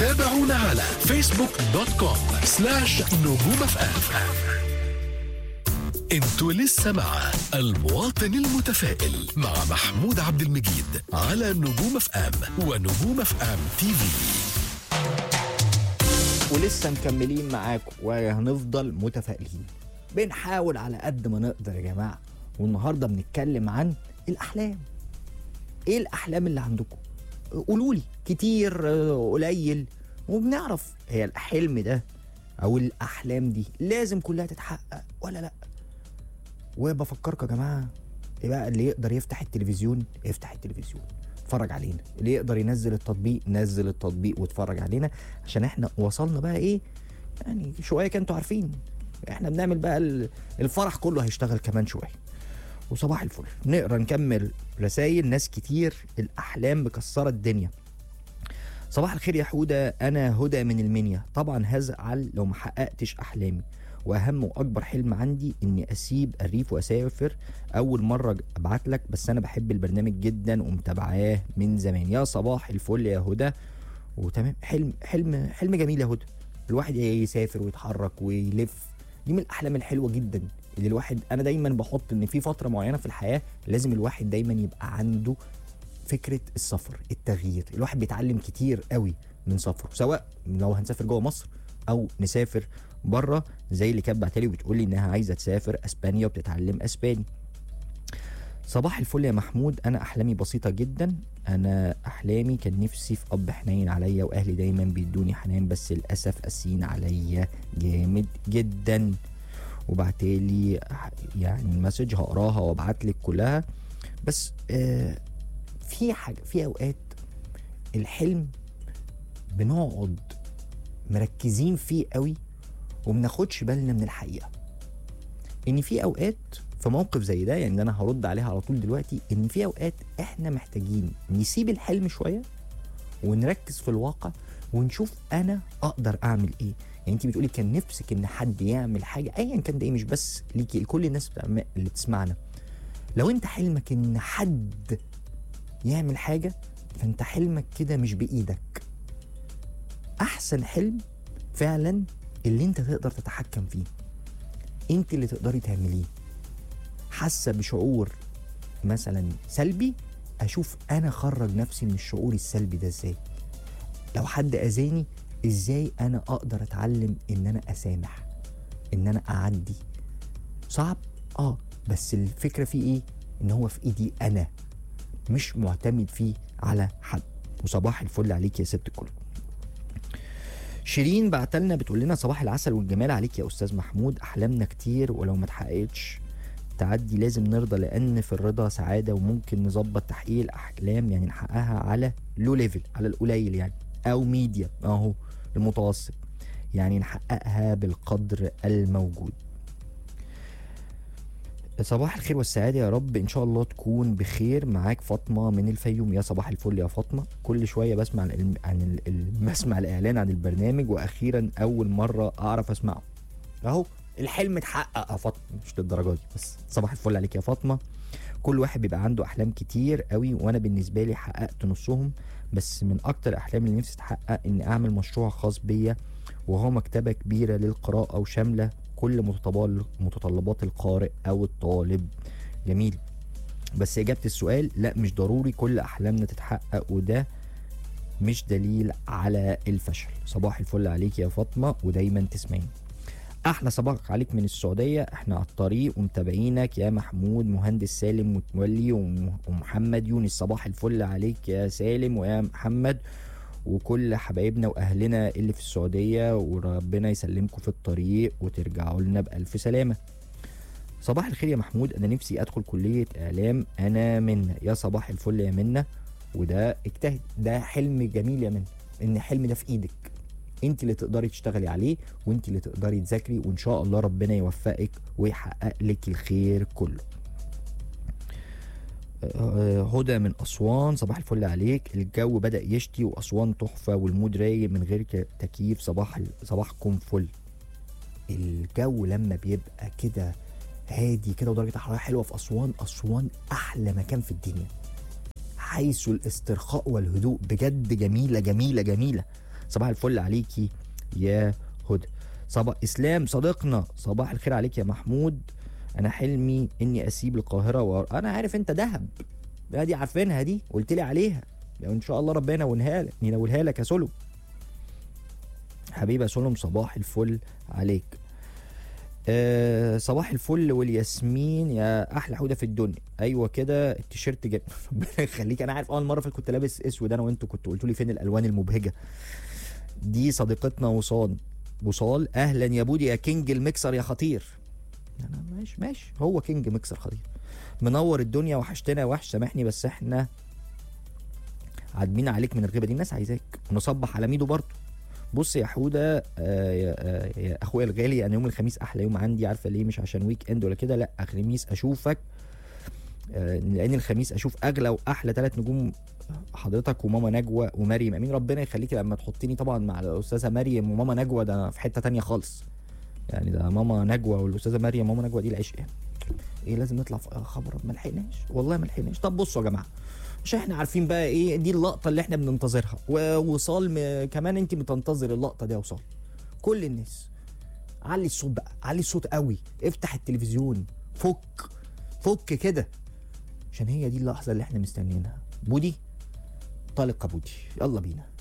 تابعونا على فيسبوك دوت كوم سلاش نجوم اف ام انتوا لسه مع المواطن المتفائل مع محمود عبد المجيد على نجوم اف ام ونجوم اف ام تي في ولسه مكملين معاكم وهنفضل متفائلين بنحاول على قد ما نقدر يا جماعه والنهارده بنتكلم عن الاحلام ايه الاحلام اللي عندكم قولوا لي كتير آه، قليل وبنعرف هي الحلم ده او الاحلام دي لازم كلها تتحقق ولا لا وبفكركم يا جماعه إيه بقى اللي يقدر يفتح التلفزيون يفتح التلفزيون اتفرج علينا اللي يقدر ينزل التطبيق نزل التطبيق واتفرج علينا عشان احنا وصلنا بقى ايه يعني شويه كنتوا عارفين احنا بنعمل بقى ال- الفرح كله هيشتغل كمان شويه وصباح الفل نقرا نكمل رسائل ناس كتير الاحلام مكسره الدنيا صباح الخير يا حودة أنا هدى من المنيا طبعا هزعل لو ما حققتش أحلامي وأهم وأكبر حلم عندي إني أسيب الريف وأسافر أول مرة أبعت لك بس أنا بحب البرنامج جدا ومتابعاه من زمان يا صباح الفل يا هدى وتمام حلم حلم حلم جميل يا هدى الواحد يسافر ويتحرك ويلف دي من الأحلام الحلوة جدا اللي الواحد أنا دايما بحط إن في فترة معينة في الحياة لازم الواحد دايما يبقى عنده فكره السفر التغيير الواحد بيتعلم كتير قوي من سفره سواء لو هنسافر جوه مصر او نسافر بره زي اللي كانت بعتلي وبتقول لي انها عايزه تسافر اسبانيا وبتتعلم اسباني صباح الفل يا محمود انا احلامي بسيطه جدا انا احلامي كان نفسي في اب حنين عليا واهلي دايما بيدوني حنان بس للاسف قاسيين عليا جامد جدا وبعتلي يعني مسج هقراها وابعت لك كلها بس آه في حاجه في اوقات الحلم بنقعد مركزين فيه قوي ومناخدش بالنا من الحقيقه ان في اوقات في موقف زي ده يعني انا هرد عليها على طول دلوقتي ان في اوقات احنا محتاجين نسيب الحلم شويه ونركز في الواقع ونشوف انا اقدر اعمل ايه يعني انت بتقولي كان نفسك ان حد يعمل حاجه ايا كان ده ايه مش بس ليكي لكل الناس بتعم- اللي بتسمعنا لو انت حلمك ان حد يعمل حاجه فانت حلمك كده مش بايدك احسن حلم فعلا اللي انت تقدر تتحكم فيه انت اللي تقدري تعمليه حاسه بشعور مثلا سلبي اشوف انا اخرج نفسي من الشعور السلبي ده ازاي لو حد اذاني ازاي انا اقدر اتعلم ان انا اسامح ان انا اعدي صعب اه بس الفكره فيه ايه ان هو في ايدي انا مش معتمد فيه على حد وصباح الفل عليك يا ست الكل شيرين بعتلنا بتقول لنا صباح العسل والجمال عليك يا استاذ محمود احلامنا كتير ولو ما اتحققتش تعدي لازم نرضى لان في الرضا سعاده وممكن نظبط تحقيق الاحلام يعني نحققها على لو ليفل على القليل يعني او ميديا اهو المتوسط يعني نحققها بالقدر الموجود صباح الخير والسعادة يا رب إن شاء الله تكون بخير معاك فاطمة من الفيوم يا صباح الفل يا فاطمة كل شوية بسمع الإعلان- عن ال- ال- بسمع الإعلان عن البرنامج وأخيرا أول مرة أعرف أسمعه أهو الحلم اتحقق يا فاطمة مش للدرجة دي بس صباح الفل عليك يا فاطمة كل واحد بيبقى عنده أحلام كتير قوي وأنا بالنسبة لي حققت نصهم بس من أكتر الأحلام اللي نفسي تتحقق إني أعمل مشروع خاص بيا وهو مكتبة كبيرة للقراءة وشاملة كل متطلبات متطلبات القارئ أو الطالب جميل بس إجابة السؤال لا مش ضروري كل أحلامنا تتحقق وده مش دليل على الفشل صباح الفل عليك يا فاطمة ودايما تسمعين احلى صباح عليك من السعوديه احنا على الطريق ومتابعينك يا محمود مهندس سالم متولي وم- ومحمد يونس صباح الفل عليك يا سالم ويا محمد وكل حبايبنا واهلنا اللي في السعوديه وربنا يسلمكم في الطريق وترجعوا لنا بالف سلامه صباح الخير يا محمود انا نفسي ادخل كليه اعلام انا منا يا صباح الفل يا منا وده اجتهد ده حلم جميل يا منا ان الحلم ده في ايدك انت اللي تقدري تشتغلي عليه وانت اللي تقدري تذاكري وان شاء الله ربنا يوفقك ويحقق لك الخير كله آه، هدى من اسوان صباح الفل عليك الجو بدا يشتي واسوان تحفه والمود رايق من غير ك- تكييف صباح ال- صباحكم فل الجو لما بيبقى كده هادي كده ودرجه الحراره حلوه في اسوان اسوان احلى مكان في الدنيا حيث الاسترخاء والهدوء بجد جميله جميله جميله صباح الفل عليكي يا هدى صباح اسلام صديقنا صباح الخير عليك يا محمود انا حلمي اني اسيب القاهره و... انا عارف انت دهب لا دي عارفينها دي قلت لي عليها لو ان شاء الله ربنا ينولها لك ينولها لك يا سولو حبيبي يا سولو صباح الفل عليك أه صباح الفل والياسمين يا احلى حوده في الدنيا ايوه كده التيشيرت جميل ربنا يخليك انا عارف اول مره فاتت كنت لابس اسود انا وانتوا كنتوا قلتوا لي فين الالوان المبهجه دي صديقتنا وصال وصال اهلا يا بودي يا كينج الميكسر يا خطير انا ماشي ماشي هو كينج ميكسر خطير منور الدنيا وحشتنا يا وحش سامحني بس احنا عادمين عليك من الغيبه دي الناس عايزاك ونصبح على ميدو برضه بص يا حوده آه يا, آه يا اخويا الغالي انا يوم الخميس احلى يوم عندي عارفه ليه مش عشان ويك اند ولا كده لا الخميس اشوفك آه لان الخميس اشوف اغلى واحلى ثلاث نجوم حضرتك وماما نجوى ومريم امين ربنا يخليكي لما تحطيني طبعا مع الاستاذه مريم وماما نجوى ده أنا في حته تانية خالص يعني ده ماما نجوى والاستاذه مريم ماما نجوى دي العشق يعني ايه لازم نطلع في خبر ما لحقناش والله ما لحقناش طب بصوا يا جماعه مش احنا عارفين بقى ايه دي اللقطه اللي احنا بننتظرها ووصال م... كمان انت بتنتظر اللقطه دي يا وصال كل الناس علي الصوت بقى علي الصوت قوي افتح التلفزيون فك فك كده عشان هي دي اللحظه اللي احنا مستنيينها بودي طالق بودي يلا بينا